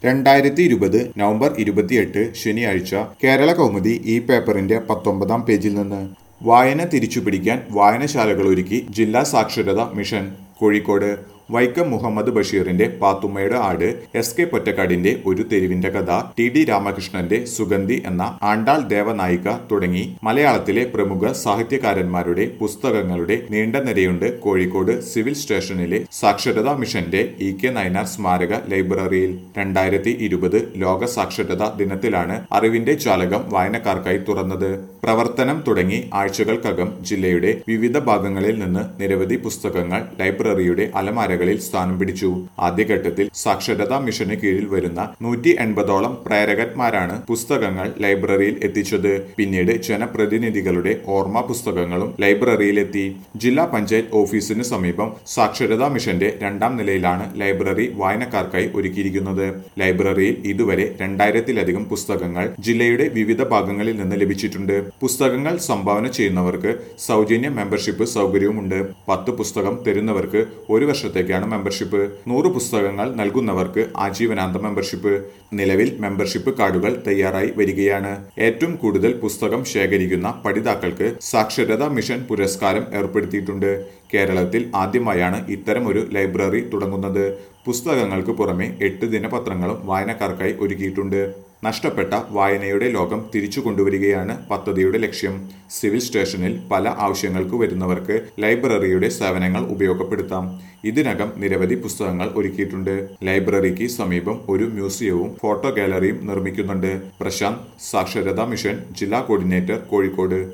രണ്ടായിരത്തി ഇരുപത് നവംബർ ഇരുപത്തിയെട്ട് ശനിയാഴ്ച കേരള കൗമുദി ഈ പേപ്പറിന്റെ പത്തൊമ്പതാം പേജിൽ നിന്ന് വായന തിരിച്ചുപിടിക്കാൻ വായനശാലകൾ ഒരുക്കി ജില്ലാ സാക്ഷരതാ മിഷൻ കോഴിക്കോട് വൈക്കം മുഹമ്മദ് ബഷീറിന്റെ പാത്തുമ്മയുടെ ആട് എസ് കെ പൊറ്റക്കാടിന്റെ ഒരു തെരുവിന്റെ കഥ ടി ഡി രാമകൃഷ്ണന്റെ സുഗന്ധി എന്ന ആണ്ടാൾ ദേവനായിക തുടങ്ങി മലയാളത്തിലെ പ്രമുഖ സാഹിത്യകാരന്മാരുടെ പുസ്തകങ്ങളുടെ നീണ്ട നിരയുണ്ട് കോഴിക്കോട് സിവിൽ സ്റ്റേഷനിലെ സാക്ഷരതാ മിഷന്റെ ഇ കെ നയനാർ സ്മാരക ലൈബ്രറിയിൽ രണ്ടായിരത്തി ഇരുപത് ലോക സാക്ഷരതാ ദിനത്തിലാണ് അറിവിന്റെ ജാലകം വായനക്കാർക്കായി തുറന്നത് പ്രവർത്തനം തുടങ്ങി ആഴ്ചകൾക്കകം ജില്ലയുടെ വിവിധ ഭാഗങ്ങളിൽ നിന്ന് നിരവധി പുസ്തകങ്ങൾ ലൈബ്രറിയുടെ അലമാരകളിൽ സ്ഥാനം പിടിച്ചു ആദ്യഘട്ടത്തിൽ സാക്ഷരതാ മിഷന് കീഴിൽ വരുന്ന നൂറ്റി എൺപതോളം പ്രേരകന്മാരാണ് പുസ്തകങ്ങൾ ലൈബ്രറിയിൽ എത്തിച്ചത് പിന്നീട് ജനപ്രതിനിധികളുടെ ഓർമ്മ പുസ്തകങ്ങളും ലൈബ്രറിയിലെത്തി ജില്ലാ പഞ്ചായത്ത് ഓഫീസിന് സമീപം സാക്ഷരതാ മിഷന്റെ രണ്ടാം നിലയിലാണ് ലൈബ്രറി വായനക്കാർക്കായി ഒരുക്കിയിരിക്കുന്നത് ലൈബ്രറിയിൽ ഇതുവരെ രണ്ടായിരത്തിലധികം പുസ്തകങ്ങൾ ജില്ലയുടെ വിവിധ ഭാഗങ്ങളിൽ നിന്ന് ലഭിച്ചിട്ടുണ്ട് പുസ്തകങ്ങൾ സംഭാവന ചെയ്യുന്നവർക്ക് സൗജന്യ മെമ്പർഷിപ്പ് സൗകര്യവുമുണ്ട് പത്ത് പുസ്തകം തരുന്നവർക്ക് ഒരു വർഷത്തേക്കാണ് മെമ്പർഷിപ്പ് നൂറ് പുസ്തകങ്ങൾ നൽകുന്നവർക്ക് ആജീവനാന്ത മെമ്പർഷിപ്പ് നിലവിൽ മെമ്പർഷിപ്പ് കാർഡുകൾ തയ്യാറായി വരികയാണ് ഏറ്റവും കൂടുതൽ പുസ്തകം ശേഖരിക്കുന്ന പഠിതാക്കൾക്ക് സാക്ഷരതാ മിഷൻ പുരസ്കാരം ഏർപ്പെടുത്തിയിട്ടുണ്ട് കേരളത്തിൽ ആദ്യമായാണ് ഇത്തരം ഒരു ലൈബ്രറി തുടങ്ങുന്നത് പുസ്തകങ്ങൾക്ക് പുറമെ എട്ട് ദിനപത്രങ്ങളും വായനക്കാർക്കായി ഒരുക്കിയിട്ടുണ്ട് നഷ്ടപ്പെട്ട വായനയുടെ ലോകം തിരിച്ചു കൊണ്ടുവരികയാണ് പദ്ധതിയുടെ ലക്ഷ്യം സിവിൽ സ്റ്റേഷനിൽ പല ആവശ്യങ്ങൾക്ക് വരുന്നവർക്ക് ലൈബ്രറിയുടെ സേവനങ്ങൾ ഉപയോഗപ്പെടുത്താം ഇതിനകം നിരവധി പുസ്തകങ്ങൾ ഒരുക്കിയിട്ടുണ്ട് ലൈബ്രറിക്ക് സമീപം ഒരു മ്യൂസിയവും ഫോട്ടോ ഗാലറിയും നിർമ്മിക്കുന്നുണ്ട് പ്രശാന്ത് സാക്ഷരതാ മിഷൻ ജില്ലാ കോർഡിനേറ്റർ കോഴിക്കോട്